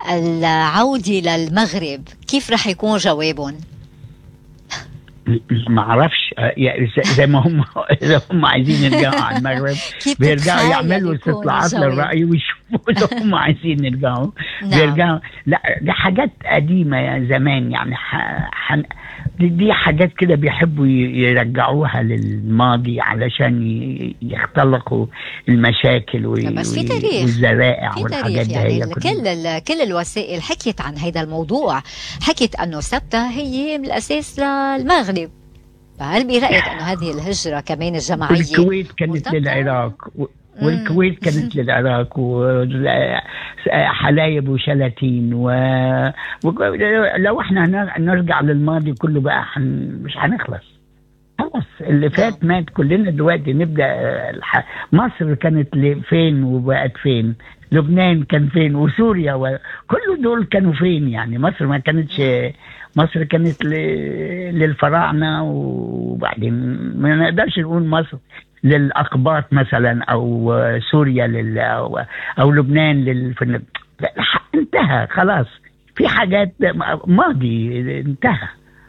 العودة للمغرب كيف رح يكون جوابهم؟ ما اعرفش آه، يعني زي- زي ما هم اذا هم عايزين يرجعوا على المغرب كيف بيرجعوا تتخيل يعملوا يكون استطلاعات الجواب؟ للراي ويشوفوا لو هم عايزين يرجعوا نعم. بيرجعوا لا دي حاجات قديمه يا زمان يعني ح... ح... دي, دي حاجات كده بيحبوا ي- يرجعوها للماضي علشان ي... يختلقوا المشاكل و... بس في تاريخ. والزرائع في والحاجات تاريخ دي يعني هي ال- كلها. كل ال- كل الوسائل حكيت عن هذا الموضوع حكيت انه سبتة هي من الاساس للمغرب فهل برايك انه هذه الهجره كمان الجماعيه والكويت كانت مرتبطة؟ للعراق و- والكويت كانت للعراق وحلايب وشلاتين و... و... لو احنا هن- نرجع للماضي كله بقى حن... مش هنخلص خلاص اللي فات مات كلنا دلوقتي نبدا آه، الح... مصر كانت ل- فين وبقت فين لبنان كان فين وسوريا وكل دول كانوا فين يعني مصر ما كانتش مصر كانت ل... للفراعنه وبعدين ما نقدرش نقول مصر للاقباط مثلا او آه، سوريا لل او, أو لبنان لل في- لا، انتهى خلاص في حاجات ماضي انتهى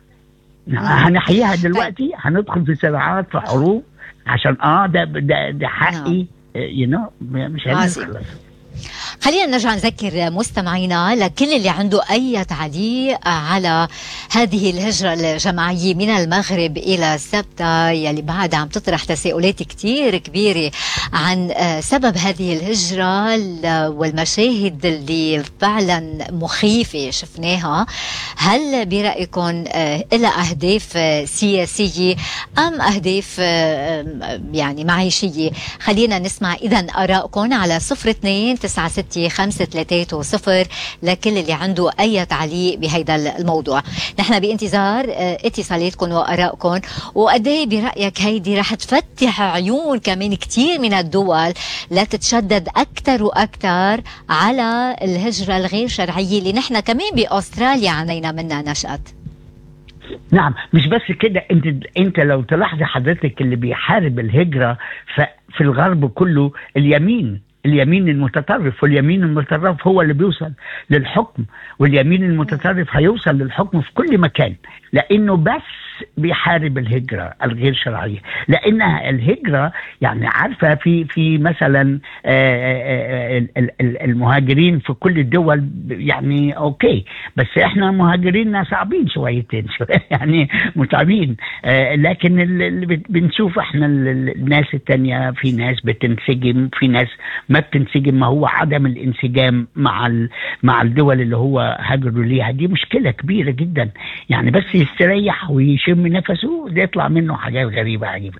هنحييها دلوقتي هندخل في صراعات في حروب عشان اه ده ده ده حقي يو نو مش عظيم. هنخلص خلينا نرجع نذكر مستمعينا لكل اللي عنده أي تعليق على هذه الهجرة الجماعية من المغرب إلى سبتة يلي بعدها عم تطرح تساؤلات كتير كبيرة عن آه، سبب هذه الهجرة ال- والمشاهد اللي فعلا مخيفة شفناها هل برأيكم آه، لها أهداف آه، سياسية أم أهداف آه، آم، يعني معيشية خلينا نسمع إذا آرائكم على صفر اثنين تسعة ستة خمسة ثلاثة صفر لكل اللي عنده أي تعليق بهيدا الموضوع نحن بانتظار آه، اتصالاتكم وآرائكم وقد ايه برأيك هيدي رح تفتح عيون كمان كتير من الدول لتتشدد أكثر وأكثر على الهجرة الغير شرعية اللي نحن كمان بأستراليا عانينا منها نشأت نعم مش بس كده انت انت لو تلاحظي حضرتك اللي بيحارب الهجره ف- في الغرب كله اليمين اليمين المتطرف واليمين المتطرف هو اللي بيوصل للحكم واليمين المتطرف هيوصل للحكم في كل مكان لانه بس بيحارب الهجره الغير شرعيه لانها الهجره يعني عارفه في في مثلا آه، آه، آه، ال- ال- ال- المهاجرين في كل الدول ب- يعني اوكي بس احنا مهاجريننا صعبين شويتين شوية يعني متعبين آه، لكن ال- اللي بت- بنشوف احنا ال- ال- الناس التانية في ناس بتنسجم في ناس ما بتنسجم ما هو عدم الانسجام مع ال- مع الدول اللي هو هاجروا ليها دي مشكلة كبيرة جدا يعني بس يستريح ويشم نفسه ده يطلع منه حاجات غريبة عجيبة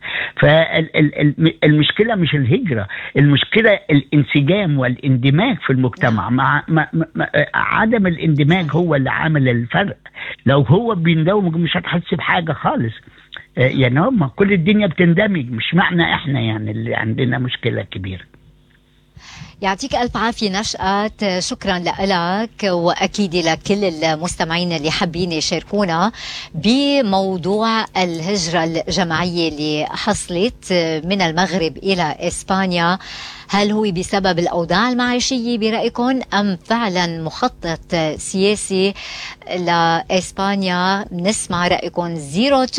فالمشكلة مش الهجرة المشكلة الانسجام والاندماج في المجتمع مع ما ما ما عدم الاندماج هو اللي عامل الفرق لو هو بيندمج مش هتحس بحاجة خالص آه، يعني هم كل الدنيا بتندمج مش معنى احنا يعني اللي عندنا مشكلة كبيرة يعطيك ألف عافية نشأت شكرا لك وأكيد لكل المستمعين اللي حابين يشاركونا بموضوع الهجرة الجماعية اللي حصلت من المغرب إلى إسبانيا هل هو بسبب الأوضاع المعيشية برأيكم أم فعلا مخطط سياسي لإسبانيا نسمع رأيكم 0296333330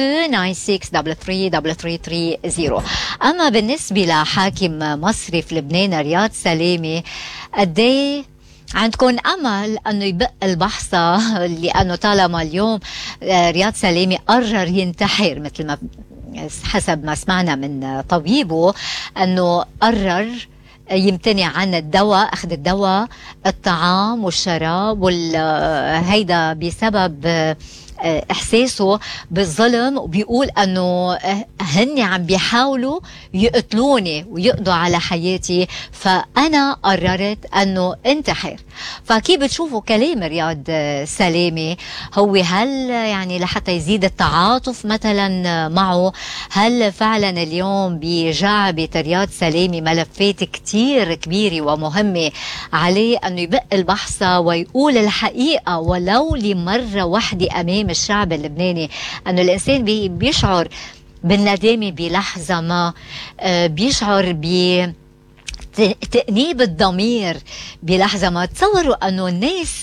أما بالنسبة لحاكم مصري في لبنان رياض سلامة قد إيه عندكم امل انه يبق البحثه لانه طالما اليوم آه، رياض سلامه قرر ينتحر مثل ما حسب ما سمعنا من طبيبه انه قرر يمتنع عن الدواء اخذ الدواء الطعام والشراب وهيدا بسبب آه، آه، احساسه بالظلم وبيقول انه آه، هن عم بيحاولوا يقتلوني ويقضوا على حياتي فانا قررت انه انتحر فكيف بتشوفوا كلام رياض آه، سلامه هو هل يعني لحتى يزيد التعاطف مثلا معه هل فعلا اليوم بجعبة رياض سلامه ملفات كتير كبيرة ومهمة عليه أنه يبق البحثة ويقول الحقيقة ولو لمرة واحدة أمام الشعب اللبناني أنه الإنسان بي- بيشعر بالندامة بلحظة ما آه، بيشعر ب ت- تأنيب الضمير بلحظة ما تصوروا أنه الناس